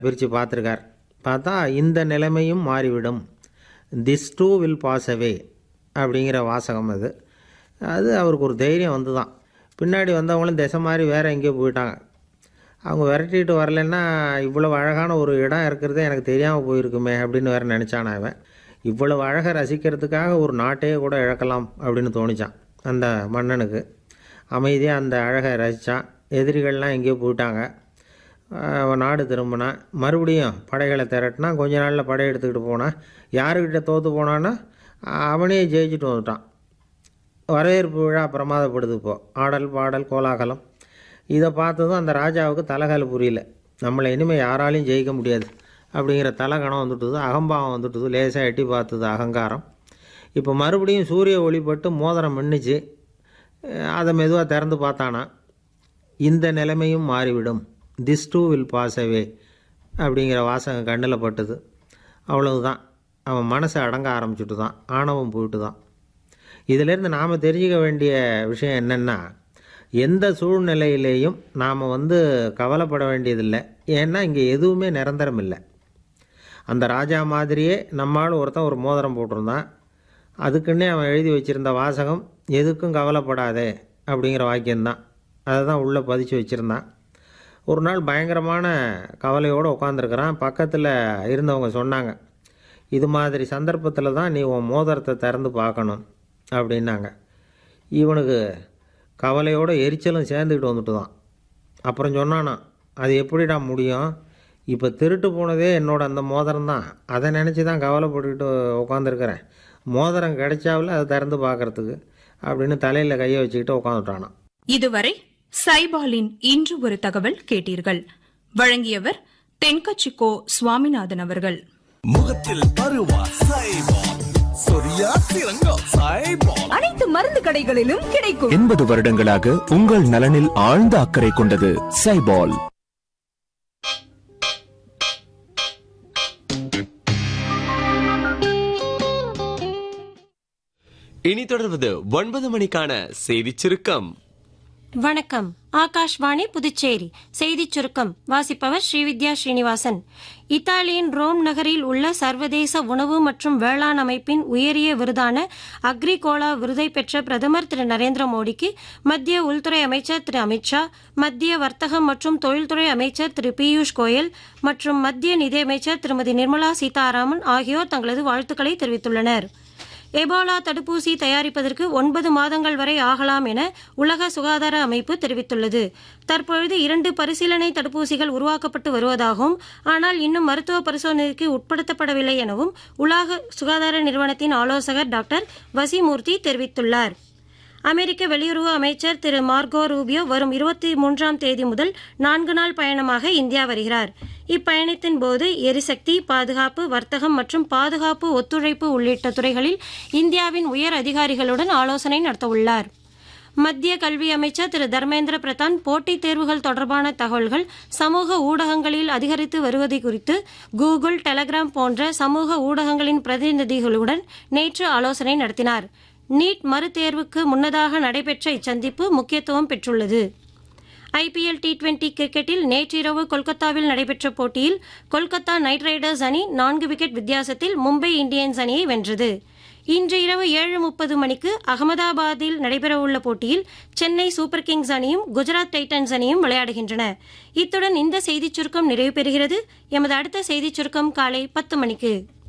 பிரித்து பார்த்துருக்கார் பார்த்தா இந்த நிலைமையும் மாறிவிடும் this too will pass away அப்படிங்கிற வாசகம் அது அது அவருக்கு ஒரு தைரியம் வந்து தான் பின்னாடி வந்தவங்களும் திசை மாதிரி வேறு எங்கேயோ போயிட்டாங்க அவங்க விரட்டிட்டு வரலன்னா இவ்வளவு அழகான ஒரு இடம் இருக்கிறதே எனக்கு தெரியாமல் போயிருக்குமே அப்படின்னு வேறு நினச்சானா அவன் இவ்வளவு அழகை ரசிக்கிறதுக்காக ஒரு நாட்டையே கூட இழக்கலாம் அப்படின்னு தோணிச்சான் அந்த மன்னனுக்கு அமைதியாக அந்த அழகை ரசித்தான் எதிரிகள்லாம் எங்கேயோ போயிட்டாங்க அவன் நாடு திரும்பினான் மறுபடியும் படைகளை திரட்டினா கொஞ்ச நாளில் படை எடுத்துக்கிட்டு போனான் யாருக்கிட்ட தோற்று போனான்னா அவனே ஜெயிச்சுட்டு வந்துட்டான் வரவேற்பு விழா பிரமாதப்படுது இப்போ ஆடல் பாடல் கோலாகலம் இதை பார்த்ததும் அந்த ராஜாவுக்கு தலைகால புரியல நம்மளை இனிமேல் யாராலையும் ஜெயிக்க முடியாது அப்படிங்கிற தலைகணம் வந்துட்டுது அகம்பாவம் வந்துட்டுது லேசாக எட்டி பார்த்தது அகங்காரம் இப்போ மறுபடியும் சூரிய ஒளிப்பட்டு மோதிரம் மின்னுச்சு அதை மெதுவாக திறந்து பார்த்தானா இந்த நிலைமையும் மாறிவிடும் this too will pass away அப்படிங்கிற வாசகம் கண்ணில் பட்டுது அவ்வளவுதான் அவன் மனசை அடங்க ஆரம்பிச்சுட்டு தான் ஆணவம் போயிட்டு தான் இதிலேருந்து நாம் தெரிஞ்சுக்க வேண்டிய விஷயம் என்னென்னா எந்த சூழ்நிலையிலேயும் நாம் வந்து கவலைப்பட வேண்டியதில்லை ஏன்னா இங்கே எதுவுமே நிரந்தரம் இல்லை அந்த ராஜா மாதிரியே நம்மால் ஒருத்தன் ஒரு மோதிரம் போட்டிருந்தான் அதுக்குன்னே அவன் எழுதி வச்சுருந்த வாசகம் எதுக்கும் கவலைப்படாதே அப்படிங்கிற வாக்கியம்தான் அதை தான் உள்ளே பதிச்சு வச்சுருந்தான் ஒரு நாள் பயங்கரமான கவலையோடு உட்காந்துருக்கிறான் பக்கத்தில் இருந்தவங்க சொன்னாங்க இது மாதிரி சந்தர்ப்பத்தில் தான் நீ உன் மோதிரத்தை திறந்து பார்க்கணும் அப்படின்னாங்க இவனுக்கு கவலையோட எரிச்சலும் சேர்ந்துக்கிட்டு வந்துட்டு தான் அப்புறம் சொன்னானா அது எப்படிடா முடியும் இப்போ திருட்டு போனதே என்னோட அந்த மோதிரம் தான் அதை நினச்சி தான் கவலைப்பட்டுக்கிட்டு உட்காந்துருக்கிறேன் மோதிரம் கிடைச்சாவில் அதை திறந்து பார்க்கறதுக்கு அப்படின்னு தலையில் கையை வச்சுக்கிட்டு உட்காந்துட்டானான் இதுவரை சைபாலின் இன்று ஒரு தகவல் கேட்டீர்கள் வழங்கியவர் தென்கச்சிக்கோ சுவாமிநாதன் அவர்கள் முகத்தில் பருவா சைபால் சொரியா சிறங்கோ சைபால் அனைத்து மருந்து கடைகளிலும் கிடைக்கும் எண்பது வருடங்களாக உங்கள் நலனில் ஆழ்ந்த அக்கறை கொண்டது சைபால் இனி தொடர்வது ஒன்பது மணிக்கான செய்திச் சுருக்கம் வணக்கம் ஆகாஷ்வாணி புதுச்சேரி செய்திச் சுருக்கம் வாசிப்பவர் ஸ்ரீவித்யா ஸ்ரீனிவாசன் இத்தாலியின் ரோம் நகரில் உள்ள சர்வதேச உணவு மற்றும் வேளாண் அமைப்பின் உயரிய விருதான அக்ரிகோலா விருதை பெற்ற பிரதமர் திரு நரேந்திர மோடிக்கு மத்திய உள்துறை அமைச்சர் திரு அமித்ஷா மத்திய வர்த்தகம் மற்றும் தொழில்துறை அமைச்சர் திரு பியூஷ் கோயல் மற்றும் மத்திய நிதியமைச்சர் திருமதி நிர்மலா சீதாராமன் ஆகியோர் தங்களது வாழ்த்துக்களை தெரிவித்துள்ளனா் எபோலா தடுப்பூசி தயாரிப்பதற்கு ஒன்பது மாதங்கள் வரை ஆகலாம் என உலக சுகாதார அமைப்பு தெரிவித்துள்ளது தற்பொழுது இரண்டு பரிசீலனை தடுப்பூசிகள் உருவாக்கப்பட்டு வருவதாகவும் ஆனால் இன்னும் மருத்துவ பரிசோதனைக்கு உட்படுத்தப்படவில்லை எனவும் உலக சுகாதார நிறுவனத்தின் ஆலோசகர் டாக்டர் வசிமூர்த்தி தெரிவித்துள்ளார் அமெரிக்க வெளியுறவு அமைச்சர் திரு மார்கோ ரூபியோ வரும் இருபத்தி மூன்றாம் தேதி முதல் நான்கு நாள் பயணமாக இந்தியா வருகிறார் இப்பயணத்தின் போது எரிசக்தி பாதுகாப்பு வர்த்தகம் மற்றும் பாதுகாப்பு ஒத்துழைப்பு உள்ளிட்ட துறைகளில் இந்தியாவின் உயர் அதிகாரிகளுடன் ஆலோசனை நடத்தவுள்ளார் மத்திய கல்வி அமைச்சர் திரு தர்மேந்திர பிரதான் போட்டித் தேர்வுகள் தொடர்பான தகவல்கள் சமூக ஊடகங்களில் அதிகரித்து வருவது குறித்து கூகுள் டெலகிராம் போன்ற சமூக ஊடகங்களின் பிரதிநிதிகளுடன் நேற்று ஆலோசனை நடத்தினார் நீட் மறுதேர்வுக்கு முன்னதாக நடைபெற்ற இச்சந்திப்பு முக்கியத்துவம் பெற்றுள்ளது ஐபிஎல் டி டுவெண்டி கிரிக்கெட்டில் நேற்றிரவு கொல்கத்தாவில் நடைபெற்ற போட்டியில் கொல்கத்தா நைட் ரைடர்ஸ் அணி நான்கு விக்கெட் வித்தியாசத்தில் மும்பை இந்தியன்ஸ் அணியை வென்றது இன்று இரவு ஏழு முப்பது மணிக்கு அகமதாபாத்தில் நடைபெறவுள்ள போட்டியில் சென்னை சூப்பர் கிங்ஸ் அணியும் குஜராத் டைட்டன்ஸ் அணியும் விளையாடுகின்றன இத்துடன் இந்த செய்திச் சுருக்கம் நிறைவு பெறுகிறது எமது அடுத்த செய்திச் சுருக்கம் காலை பத்து மணிக்கு